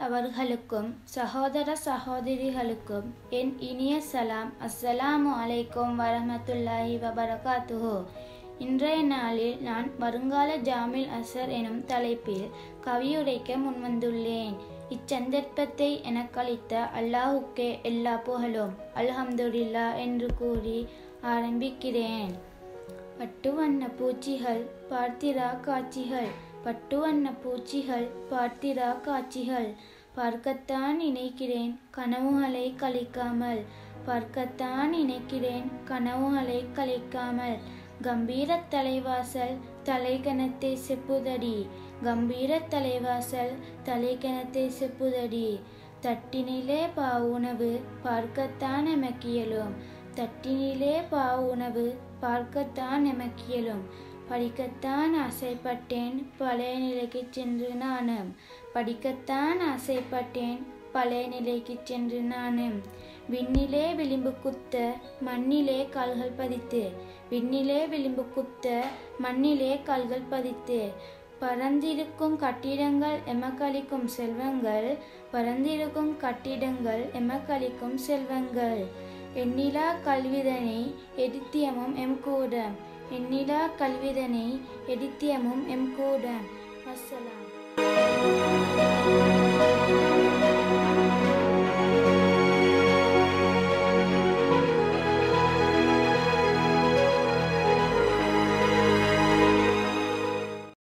அவர்களுக்கும் சகோதர சகோதரிகளுக்கும் என் இனிய சலாம் அஸ்ஸலாமு அலைக்கும் வரஹ்மத்துல்லாஹி வபரகாத்துஹு இன்றைய நாளில் நான் வருங்கால ஜாமில் அசர் எனும் தலைப்பில் கவியுரைக்க முன்வந்துள்ளேன் இச்சந்தர்ப்பத்தை எனக்களித்த அல்லாஹுக்கே எல்லா புகழும் அல்ஹம்துலில்லா என்று கூறி ஆரம்பிக்கிறேன் பட்டு வண்ண பூச்சிகள் பார்த்திரா காட்சிகள் பட்டு வண்ண பூச்சிகள் பார்த்திரா காட்சிகள் பார்க்கத்தான் நினைக்கிறேன் கனவுகளை கழிக்காமல் பார்க்கத்தான் நினைக்கிறேன் கனவுகளை கழிக்காமல் கம்பீர தலைவாசல் தலைகணத்தை செப்புதடி கம்பீர தலைவாசல் தலைகணத்தை செப்புதடி தட்டினிலே பாவுணவு பார்க்கத்தான் எமக்கியலும் தட்டினிலே பாவுணவு பார்க்கத்தான் எமக்கியலும் படிக்கத்தான் ஆசைப்பட்டேன் பழைய நிலைக்கு சென்று நானும் படிக்கத்தான் ஆசைப்பட்டேன் பழைய நிலைக்கு சென்று நானும் விண்ணிலே விளிம்பு குத்த மண்ணிலே கால்கள் பதித்து விண்ணிலே விளிம்பு குத்த மண்ணிலே கால்கள் பதித்து பறந்திருக்கும் கட்டிடங்கள் எமக்களிக்கும் செல்வங்கள் பறந்திருக்கும் கட்டிடங்கள் எமக்களிக்கும் செல்வங்கள் எண்ணிலா கல்விதனை எடித்தியமும் எம் கூட எண்ணிலா கல்விதனை எடித்தியமும் எம் கூட அஸ்ஸலாம்